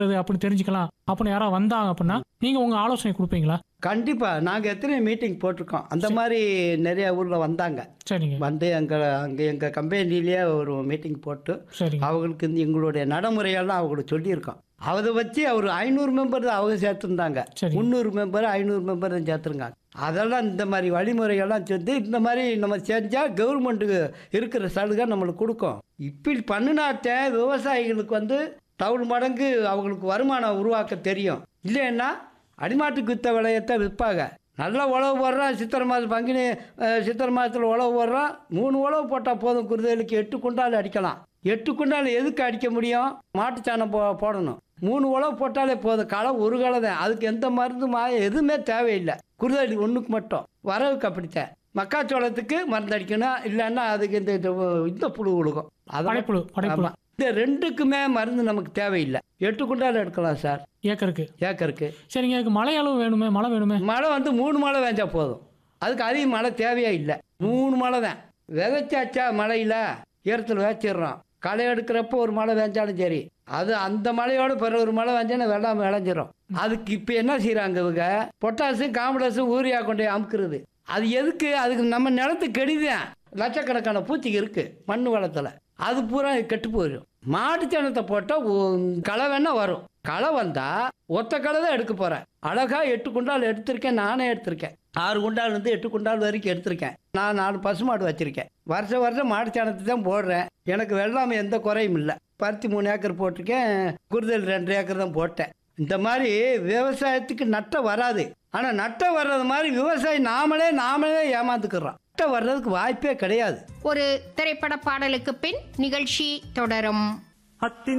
இது அப்படின்னு தெரிஞ்சுக்கலாம் அப்படின்னு யாராவது வந்தாங்க அப்படின்னா நீங்க உங்க ஆலோசனை கொடுப்பீங்களா கண்டிப்பா நாங்க எத்தனை மீட்டிங் போட்டிருக்கோம் அந்த மாதிரி நிறைய ஊர்ல வந்தாங்க சரிங்க வந்து எங்க அங்க எங்க கம்பெனிலேயே ஒரு மீட்டிங் போட்டு சரிங்க அவங்களுக்கு இந்த எங்களுடைய நடைமுறையெல்லாம் அவங்களுக்கு சொல்லியிருக்கோம் அதை வச்சு அவர் ஐநூறு மெம்பர் தான் அவங்க சேர்த்துருந்தாங்க சரி. முந்நூறு மெம்பர் ஐநூறு மெம்பர் தான் சேர்த்துருக்காங்க அதெல்லாம் இந்த மாதிரி வழிமுறைகள்லாம் சேர்த்து இந்த மாதிரி நம்ம செஞ்சால் கவர்மெண்ட்டுக்கு இருக்கிற சலுகை நம்மளுக்கு கொடுக்கும் இப்படி பண்ணினாத்த விவசாயிகளுக்கு வந்து டவுன் மடங்கு அவங்களுக்கு வருமானம் உருவாக்க தெரியும் இல்லைன்னா அடிமாட்டுக்கு வித்த விளையத்தை விற்பாங்க நல்லா உழவு போடுறான் சித்திரை மாதம் பங்குனி அஹ், சித்திரை மாதத்தில் உழவு போடுறான் மூணு உழவு போட்டால் போதும் குருதலுக்கு எட்டு குண்டால் அடிக்கலாம் எட்டு குண்டால் எதுக்கு அடிக்க முடியும் மாட்டுச்சாணம் போ போடணும் மூணு உழவு போட்டாலே போதும் களை ஒரு களை தான் அதுக்கு எந்த மருந்து மாயம் எதுவுமே தேவையில்லை குருதலி ஒன்றுக்கு மட்டும் வரவுக்கு அப்படித்தான் மக்காச்சோளத்துக்கு மருந்து அடிக்கணும் இல்லைன்னா அதுக்கு இந்த இந்த இந்த புழு கொடுக்கும் படைப்புழு படைப்புழு ஆமாம் இந்த ரெண்டுக்குமே மருந்து நமக்கு தேவையில்லை எட்டு குண்டால் எடுக்கலாம் சார் ஏக்கருக்கு ஏக்கருக்கு சரிங்க எனக்கு மழை அளவு வேணுமே மழை வேணுமே மழை வந்து மூணு மழை வேஞ்சா போதும் அதுக்கு அதிக மழை தேவையே இல்லை மூணு மழை தான் விதைச்சாச்சா மழையில் ஈரத்தில் வேச்சிடுறோம் களை எடுக்கிறப்போ ஒரு மழை வேஞ்சாலும் சரி அது அந்த மழையோட பிற ஒரு மழை வேஞ்சாலும் வெள்ளாமை விளைஞ்சிரும் அதுக்கு இப்போ என்ன செய்கிறாங்க இவங்க பொட்டாசும் காம்படாசும் ஊரியா கொண்டு போய் அமுக்குறது அது எதுக்கு அதுக்கு நம்ம நிலத்துக்கு கெடிதான் லட்சக்கணக்கான பூச்சிக்கு இருக்கு மண் வளத்தில் அது பூரா கெட்டு போயிடும் மாட்டு சாணத்தை போட்டால் களை வேணா வரும் களை வந்தா ஒத்த களை தான் எடுக்க போறேன் அழகா எட்டு குண்டால் எடுத்திருக்கேன் நானே எடுத்திருக்கேன் ஆறு குண்டால் இருந்து எட்டு குண்டால் வரைக்கும் எடுத்திருக்கேன் நான் நாலு பசுமாடு வச்சிருக்கேன் வருஷம் வருஷம் மாட்டு சாணத்தை தான் போடுறேன் எனக்கு வெள்ளாமை எந்த குறையும் இல்லை பருத்தி மூணு ஏக்கர் போட்டிருக்கேன் குருதல் ரெண்டு ஏக்கர் தான் போட்டேன் இந்த மாதிரி விவசாயத்துக்கு நட்டம் வராது ஆனால் நட்டம் வர்றது மாதிரி விவசாயி நாமளே நாமளே ஏமாந்துக்கிறோம் நட்டம் வர்றதுக்கு வாய்ப்பே கிடையாது ஒரு திரைப்பட பாடலுக்கு பின் நிகழ்ச்சி தொடரும் அத்தின்